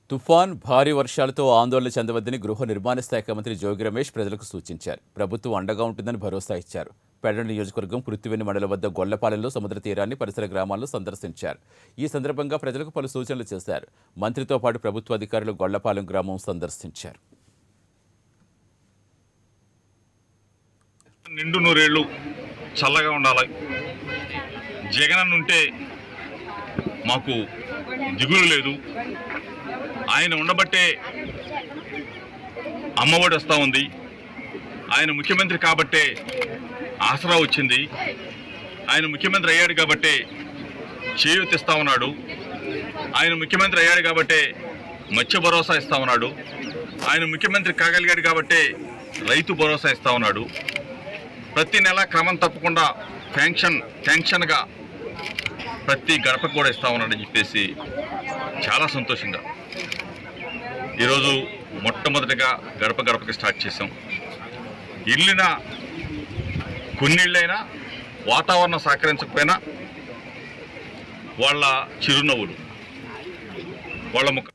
తుఫాన్ భారీ వర్షాలతో ఆందోళన చెందవద్దని గృహ నిర్మాణ శాఖ మంత్రి జోగి రమేష్ ప్రజలకు సూచించారు ప్రభుత్వం అండగా ఉంటుందని భరోసా ఇచ్చారు పెడ నియోజకవర్గం పృథ్వీని మండలం వద్ద గొల్లపాలెంలో సముద్ర తీరాన్ని పరిసర గ్రామాలను సందర్శించారు ఈ సందర్భంగా ప్రజలకు పలు సూచనలు చేశారు మంత్రితో పాటు ప్రభుత్వ అధికారులు గొల్లపాలెం గ్రామం సందర్శించారు నిండు నూరేళ్ళు చల్లగా ఉండాలి జగన్ ఉంటే మాకు దిగులు లేదు ఆయన ఉండబట్టే అమ్మఒడి వస్తూ ఉంది ఆయన ముఖ్యమంత్రి కాబట్టే ఆసరా వచ్చింది ఆయన ముఖ్యమంత్రి అయ్యాడు కాబట్టే చేయూత ఇస్తా ఉన్నాడు ఆయన ముఖ్యమంత్రి అయ్యాడు కాబట్టే మత్స్య భరోసా ఇస్తా ఉన్నాడు ఆయన ముఖ్యమంత్రి కాగలిగాడు కాబట్టే రైతు భరోసా ఇస్తా ఉన్నాడు ప్రతి నెల క్రమం తప్పకుండా శాంక్షన్ శాంక్షన్గా ప్రతి గడపకు కూడా ఇస్తా ఉన్నాడని చెప్పేసి చాలా సంతోషంగా ఈరోజు మొట్టమొదటిగా గడప గడపకి స్టార్ట్ చేసాం ఇల్లిన కొన్నిళ్ళైనా వాతావరణం సహకరించకపోయినా వాళ్ళ చిరునవ్వులు వాళ్ళ ముఖ